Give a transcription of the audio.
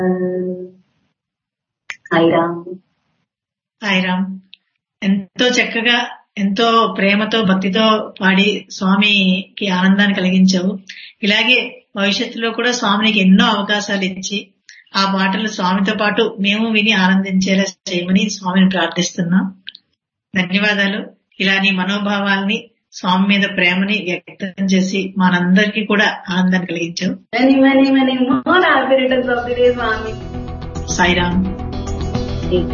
సాయిరామ్ సాయిరామ్ ఎంతో చక్కగా ఎంతో ప్రేమతో భక్తితో పాడి స్వామికి ఆనందాన్ని కలిగించావు ఇలాగే భవిష్యత్తులో కూడా స్వామికి ఎన్నో అవకాశాలు ఇచ్చి ఆ పాటలు స్వామితో పాటు మేము విని ఆనందించేలా చేయమని స్వామిని ప్రార్థిస్తున్నాం ధన్యవాదాలు ఇలా నీ మనోభావాల్ని స్వామి మీద ప్రేమని వ్యక్తం చేసి మనందరికీ కూడా ఆనందాన్ని కలిగించావు many many many more happy returns of the day Swami Sairam